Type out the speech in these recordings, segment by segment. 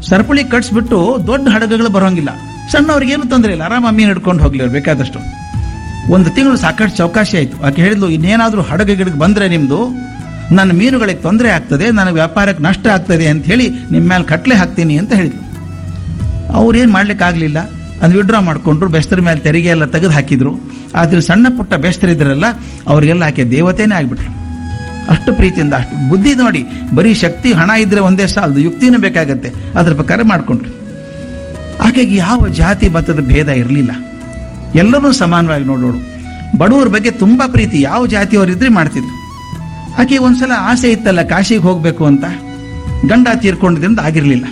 ಸರಪಳಿ ಕಟ್ಸ್ಬಿಟ್ಟು ದೊಡ್ಡ ಹಡಗುಗಳು ಬರೋಂಗಿಲ್ಲ ಸಣ್ಣವ್ರಿಗೇನು ತೊಂದರೆ ಇಲ್ಲ ಆರಾಮ ಮೀನು ಹಿಡ್ಕೊಂಡು ಹೋಗ್ಲಿ ಅವ್ರು ಬೇಕಾದಷ್ಟು ಒಂದು ತಿಂಗಳು ಸಾಕಷ್ಟು ಚೌಕಾಶಿ ಆಯ್ತು ಆಕೆ ಹೇಳಿದ್ಲು ಇನ್ನೇನಾದ್ರೂ ಹಡಗು ಗಿಡಕ್ಕೆ ಬಂದ್ರೆ ನಿಮ್ದು ನನ್ನ ಮೀನುಗಳಿಗೆ ತೊಂದರೆ ಆಗ್ತದೆ ನನ್ನ ವ್ಯಾಪಾರಕ್ಕೆ ನಷ್ಟ ಆಗ್ತದೆ ಅಂತ ಹೇಳಿ ನಿಮ್ಮ ಮೇಲೆ ಕಟ್ಲೆ ಹಾಕ್ತೀನಿ ಅಂತ ಹೇಳಿದ್ಲು ಅವ್ರೇನು ಮಾಡ್ಲಿಕ್ಕೆ ಆಗ್ಲಿಲ್ಲ ಅದು ವಿಡ್ರಾ ಮಾಡ್ಕೊಂಡ್ರು ಬೆಸ್ತರ ಮೇಲೆ ತೆರಿಗೆ ಎಲ್ಲ ತೆಗೆದು ಹಾಕಿದ್ರು ಆದ್ರೆ ಸಣ್ಣ ಪುಟ್ಟ ಬೆಸ್ತರಿದ್ರಲ್ಲ ಅವ್ರಿಗೆಲ್ಲ ಆಕೆ ದೇವತೆನೇ ಆಗ್ಬಿಟ್ರು ಅಷ್ಟು ಪ್ರೀತಿಯಿಂದ ಅಷ್ಟು ಬುದ್ಧಿ ನೋಡಿ ಬರೀ ಶಕ್ತಿ ಹಣ ಇದ್ರೆ ಒಂದೇ ಸಾಲದು ಯುಕ್ತಿನೂ ಬೇಕಾಗತ್ತೆ ಅದ್ರ ಪ್ರಕಾರ ಮಾಡ್ಕೊಂಡ್ರು ಆಕೆಗೆ ಯಾವ ಜಾತಿ ಮತದ ಭೇದ ಇರಲಿಲ್ಲ ಎಲ್ಲರೂ ಸಮಾನವಾಗಿ ನೋಡೋಳು ಬಡವರ ಬಗ್ಗೆ ತುಂಬಾ ಪ್ರೀತಿ ಯಾವ ಜಾತಿಯವರಿದ್ರೆ ಮಾಡ್ತಿದ್ರು ಆಕೆ ಒಂದ್ಸಲ ಆಸೆ ಇತ್ತಲ್ಲ ಕಾಶಿಗೆ ಹೋಗ್ಬೇಕು ಅಂತ ಗಂಡ ತೀರ್ಕೊಂಡಿದ್ರಿಂದ ಆಗಿರ್ಲಿಲ್ಲ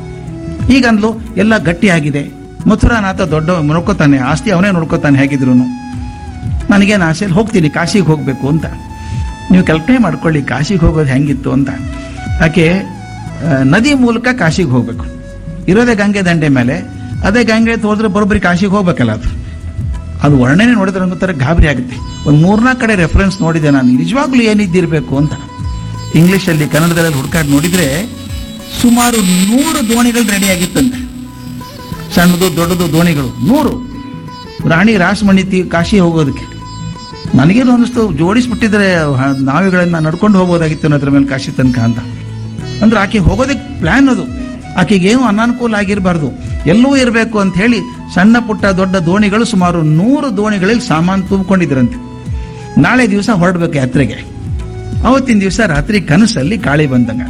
ಈಗ ಅಂದ್ಲು ಎಲ್ಲ ಗಟ್ಟಿಯಾಗಿದೆ ಮಥುರಾನಾಥ ದೊಡ್ಡ ನೋಡ್ಕೋತಾನೆ ಆಸ್ತಿ ಅವನೇ ನೋಡ್ಕೋತಾನೆ ಹೇಗಿದ್ರು ನನಗೇನು ಆಸೆಯಲ್ಲಿ ಹೋಗ್ತೀನಿ ಕಾಶಿಗೆ ಹೋಗ್ಬೇಕು ಅಂತ ನೀವು ಕಲ್ಪನೆ ಮಾಡ್ಕೊಳ್ಳಿ ಕಾಶಿಗೆ ಹೋಗೋದು ಹೆಂಗಿತ್ತು ಅಂತ ಆಕೆ ಆ, ನದಿ ಮೂಲಕ ಕಾಶಿಗೆ ಹೋಗ್ಬೇಕು ಇರೋದೇ ಗಂಗೆ ದಂಡೆ ಮೇಲೆ ಅದೇ ಗಂಗೆ ಹೋದ್ರೆ ಬರೋಬ್ಬರಿ ಕಾಶಿಗೆ ಹೋಗ್ಬೇಕಲ್ಲ ಅದು ಅದು ವರ್ಣನೆ ನೋಡಿದ್ರೆ ನಂಗೊಂಥರ ಗಾಬರಿ ಆಗುತ್ತೆ ಒಂದು ಮೂರ್ನಾಲ್ಕು ಕಡೆ ರೆಫರೆನ್ಸ್ ನೋಡಿದೆ ನಾನು ನಿಜವಾಗ್ಲೂ ಏನಿದ್ದಿರಬೇಕು ಅಂತ ಇಂಗ್ಲೀಷಲ್ಲಿ ಕನ್ನಡದಲ್ಲಿ ಹುಡುಕಾಡಿ ನೋಡಿದ್ರೆ ಸುಮಾರು ನೂರು ದೋಣಿಗಳು ರೆಡಿ ಆಗಿತ್ತಂತೆ ಸಣ್ಣದು ದೊಡ್ಡದು ದೋಣಿಗಳು ನೂರು ರಾಣಿ ರಾಸಮಣಿ ತೀ ಕಾಶಿ ಹೋಗೋದಕ್ಕೆ ನನಗೇನು ಅನ್ನಿಸ್ತು ಜೋಡಿಸ್ಬಿಟ್ಟಿದ್ರೆ ಹ- ನಾವೆಗಳನ್ನ ನಡ್ಕೊಂಡು ಹೋಗೋದಾಗಿತ್ತು ಅನ್ನೋದ್ರ ಮೇಲೆ ಕಾಶಿ ತನಕ ಅಂತ ಅಂದ್ರೆ ಆಕೆ ಹೋಗೋದಕ್ಕೆ ಪ್ಲಾನ್ ಅದು ಆಕೆಗೇನು ಅನಾನುಕೂಲ ಆಗಿರಬಾರ್ದು ಎಲ್ಲವೂ ಇರಬೇಕು ಅಂತ ಹೇಳಿ ಸಣ್ಣ ಪುಟ್ಟ ದೊಡ್ಡ ದೋಣಿಗಳು ಸುಮಾರು ನೂರು ದೋಣಿಗಳಲ್ಲಿ ಸಾಮಾನು ತುಂಬಿಕೊಂಡಿದ್ರಂತೆ ನಾಳೆ ದಿವಸ ಹೊರಡ್ಬೇಕು ಯಾತ್ರೆಗೆ ಅವತ್ತಿನ ದಿವಸ ರಾತ್ರಿ ಕನಸಲ್ಲಿ ಗಾಳಿ ಬಂದಂಗ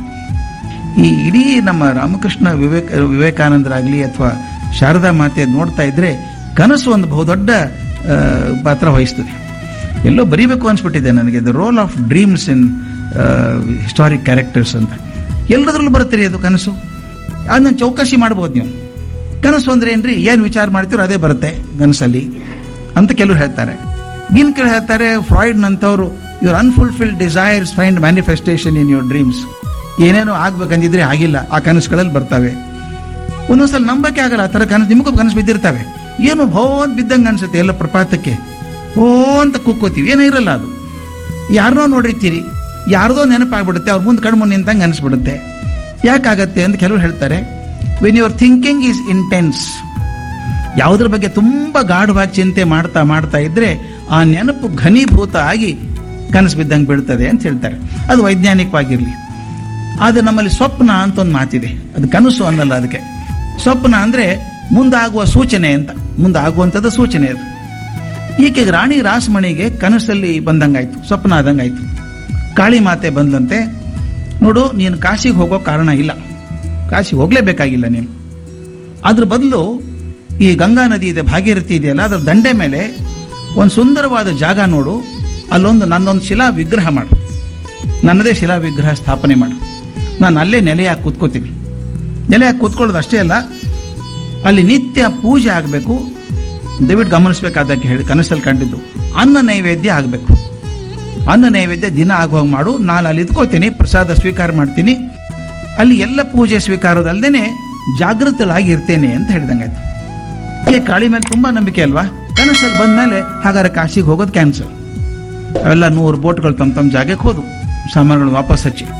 ಈ ಇಡೀ ನಮ್ಮ ರಾಮಕೃಷ್ಣ ವಿವೇಕ ವಿವೇಕಾನಂದರಾಗ್ಲಿ ಅಥವಾ ಶಾರದಾ ಮಾತೆ ನೋಡ್ತಾ ಇದ್ರೆ ಕನಸು ಒಂದು ಬಹುದೊಡ್ಡ ಆ, ಪಾತ್ರ ವಹಿಸ್ತದೆ ಎಲ್ಲೋ ಬರೀಬೇಕು ಅನ್ಸ್ಬಿಟ್ಟಿದೆ ನನಗೆ the role of dreams in historic characters ಅಂತ ಎಲ್ಲದ್ರಲ್ಲೂ ಬರುತ್ತೆ ಅದು ಕನಸು ಅದನ್ನ ಚೌಕಾಸಿ ಮಾಡ್ಬೋದು ನೀವು ಕನಸು ಅಂದ್ರೆ ಏನ್ರಿ ಏನ್ ವಿಚಾರ ಮಾಡ್ತೀರೋ ಅದೇ ಬರುತ್ತೆ ಕನಸಲ್ಲಿ ಅಂತ ಕೆಲವರು ಹೇಳ್ತಾರೆ ಇನ್ ಕೆಲವು ಹೇಳ್ತಾರೆ ಫ್ರಾಯ್ಡ್ ನಂತವರು your unfulfilled desires find manifestation in your dreams ಏನೇನೋ ಆಗ್ಬೇಕಂದಿದ್ರೆ ಆಗಿಲ್ಲ ಆ ಕನಸುಗಳಲ್ಲಿ ಬರ್ತವೆ ಒಂದೊಂದ್ಸಲ ನಂಬಕ್ಕೆ ಆಗಲ್ಲ ಆ ಥರ ಕನಸು ನಿಮಗೂ ಕನಸು ಬಿದ್ದಿರ್ತವೆ ಏನು ಭೋ ಅಂತ ಬಿದ್ದಂಗೆ ಅನ್ಸುತ್ತೆ ಎಲ್ಲ ಪ್ರಪಾತಕ್ಕೆ ಓ ಅಂತ ಕುಕ್ಕೋತೀವಿ ಏನೂ ಇರಲ್ಲ ಅದು ಯಾರನ್ನೋ ನೋಡಿರ್ತೀರಿ ಯಾರ್ದೋ ನೆನಪಾಗ್ಬಿಡುತ್ತೆ ಅವ್ರ ಮುಂದೆ ಕಣ್ಮುಂದೆ ನಿಂತಂಗೆ ಅನಿಸ್ಬಿಡುತ್ತೆ ಯಾಕಾಗತ್ತೆ ಅಂತ ಕೆಲವರು ಹೇಳ್ತಾರೆ when your thinking is intense ಯಾವುದ್ರ ಬಗ್ಗೆ ತುಂಬಾ ಗಾಢವಾಗಿ ಚಿಂತೆ ಮಾಡ್ತಾ ಮಾಡ್ತಾ ಇದ್ರೆ ಆ ನೆನಪು ಘನೀಭೂತ ಆಗಿ ಕನಸು ಬಿದ್ದಂಗೆ ಬೀಳ್ತದೆ ಅಂತ ಹೇಳ್ತಾರೆ ಅದು ವೈಜ್ಞಾನಿಕವಾಗಿರಲಿ ಆದರೆ ನಮ್ಮಲ್ಲಿ ಸ್ವಪ್ನ ಅಂತ ಒಂದು ಮಾತಿದೆ ಅದು ಕನಸು ಅನ್ನಲ್ಲ ಅದಕ್ಕೆ ಸ್ವಪ್ನ ಅಂದ್ರೆ ಮುಂದಾಗುವ ಸೂಚನೆ ಅಂತ ಮುಂದಾಗುವಂಥದ್ದು ಸೂಚನೆ ಅದು ಈಕೆಗೆ ರಾಣಿ ರಾಸಮಣಿಗೆ ಕನಸಲ್ಲಿ ಬಂದಂಗಾಯ್ತು ಸ್ವಪ್ನ ಆದಂಗಾಯ್ತು ಕಾಳಿ ಮಾತೆ ಬಂದಂತೆ ನೋಡು ನೀನು ಕಾಶಿಗೆ ಹೋಗೋ ಕಾರಣ ಇಲ್ಲ ಕಾಶಿಗೆ ಹೋಗ್ಲೇಬೇಕಾಗಿಲ್ಲ ನೀನು ಅದ್ರ ಬದಲು ಈ ಗಂಗಾ ನದಿ ಇದೆ ಭಾಗೀರಥಿ ಇದೆಯಲ್ಲ ಅದ್ರ ದಂಡೆ ಮೇಲೆ ಒಂದು ಸುಂದರವಾದ ಜಾಗ ನೋಡು ಅಲ್ಲೊಂದು ನನ್ನೊಂದು ಶಿಲಾ ವಿಗ್ರಹ ಮಾಡು ನನ್ನದೇ ಶಿಲಾ ವಿಗ್ರಹ ಸ್ಥಾಪನೆ ಮಾಡು ನಾನು ಅಲ್ಲೇ ನೆಲೆಯಾಗಿ ಕೂತ್ಕೋತೀನಿ ನೆಲೆಯಾಗಿ ಕೂತ್ಕೊಳ್ಳೋದು ಅಷ್ಟೇ ಅಲ್ಲ ಅಲ್ಲಿ ನಿತ್ಯ ಪೂಜೆ ಆಗಬೇಕು ದಯವಿಟ್ಟು ಗಮನಿಸಬೇಕಾದಕ್ಕೆ ಹೇಳಿ ಕನಸಲ್ಲಿ ಕಂಡಿದ್ದು ಅನ್ನ ನೈವೇದ್ಯ ಆಗಬೇಕು ಅನ್ನ ನೈವೇದ್ಯ ದಿನ ಆಗುವಾಗ ಮಾಡು ನಾನು ಅಲ್ಲಿ ಇದ್ಕೋತೀನಿ ಪ್ರಸಾದ ಸ್ವೀಕಾರ ಮಾಡ್ತೀನಿ ಅಲ್ಲಿ ಎಲ್ಲ ಪೂಜೆ ಸ್ವೀಕಾರದಲ್ದೇನೆ ಜಾಗೃತಳಾಗಿ ಇರ್ತೇನೆ ಅಂತ ಹೇಳಿದಂಗಾಯ್ತು ಈ ಕಾಳಿ ಮೇಲೆ ತುಂಬಾ ನಂಬಿಕೆ ಅಲ್ವಾ ಕನಸಲ್ಲಿ ಬಂದ್ಮೇಲೆ ಹಾಗಾದ್ರೆ ಕಾಶಿಗೆ ಹೋಗೋದು ಕ್ಯಾನ್ಸಲ್ ಅವೆಲ್ಲ ನೂರು ಬೋಟ್ಗಳು ತಮ್ಮ ತಮ್ಮ ಜಾಗಕ್ಕೆ ಹೋದು ಸಾಮಾನುಗಳು ವಾಪಸ್ ಹಚ್ಚಿ